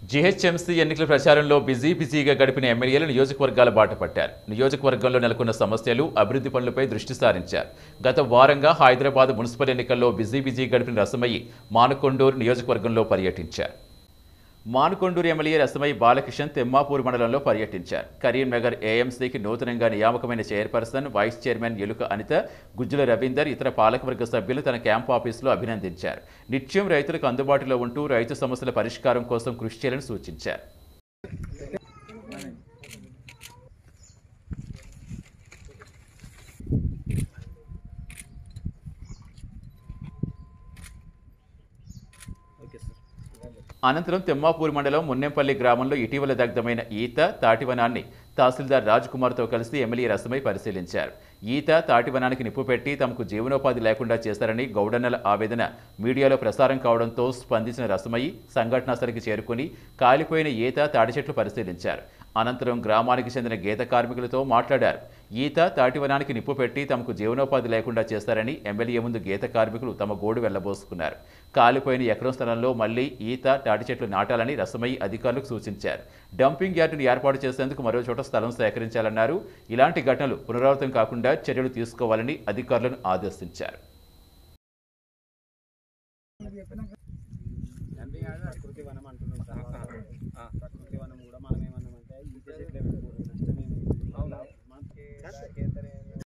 GHMC ఎన్నికల ప్రచారంలో busy బిజీగా గడిపిన ఎమ్మెల్యేలు నియోజకవర్గాల బాట పట్టారు నియోజకవర్గంలో నెలకొన్న సమస్యలు అభివృద్ధి పనులపై దృష్టి సారించారు గత వారంగా హైదరాబాద్ మున్సిపల్ ఎన్నికల్లో బిజీ బిజీ గడిపిన రసమయ్యి మానకొండూరు నియోజకవర్గంలో పర్యటించారు మానుకొండూరు ఎమ్మెల్యే రసమై బాలకిషన్ తెమ్మాపూర్ మండలంలో పర్యటించారు కరీంనగర్ ఏఎంసీకి నూతనంగా నియామకమైన చైర్పర్సన్ వైస్ చైర్మన్ ఎలుక అనిత గుజ్జుల రవీందర్ ఇతర పాలకవర్గ సభ్యులు తన క్యాంపు ఆఫీసులో అభినందించారు నిత్యం రైతులకు అందుబాటులో ఉంటూ రైతు సమస్యల పరిష్కారం కోసం కృషి చేయాలని సూచించారు అనంతరం తెమ్మాపూర్ మండలం మున్నెంపల్లి గ్రామంలో ఇటీవల దగ్ధమైన ఈత తాటివనాన్ని తహసీల్దార్ రాజ్ కుమార్తో కలిసి ఎమ్మెల్యే రసమై పరిశీలించారు ఈత తాటివనానికి నిప్పు పెట్టి తమకు జీవనోపాధి లేకుండా చేశారని గౌడన్నల ఆవేదన మీడియాలో ప్రసారం కావడంతో స్పందించిన రసమయ్యి సంఘటనా స్థలికి చేరుకుని కాలిపోయిన ఈత తాటి చెట్లు పరిశీలించారు అనంతరం గ్రామానికి చెందిన గీత కార్మికులతో మాట్లాడారు ఈత తాటివనానికి నిప్పు పెట్టి తమకు జీవనోపాధి లేకుండా చేస్తారని ఎమ్మెల్యే ముందు గీత కార్మికులు తమ గోడు వెళ్లబోసుకున్నారు కాలిపోయిన ఎకరం స్థలంలో మళ్లీ ఈత తాటి చెట్లు నాటాలని రసమయ్యి అధికారులకు సూచించారు డంపింగ్ యార్డును ఏర్పాటు చేసేందుకు మరో చోట స్థలం సేకరించాలన్నారు ఇలాంటి ఘటనలు పునరావృతం కాకుండా చర్యలు తీసుకోవాలని అధికారులను ఆదేశించారు డంపింగ్ యార్డ్ ప్రకృతి వనం అంటున్నాం సార్ ప్రకృతి వనం కూడా మనం ఏమన్నామంటే ఈత చెట్లే పెట్టుకోవాలి నష్టమేమి అవునా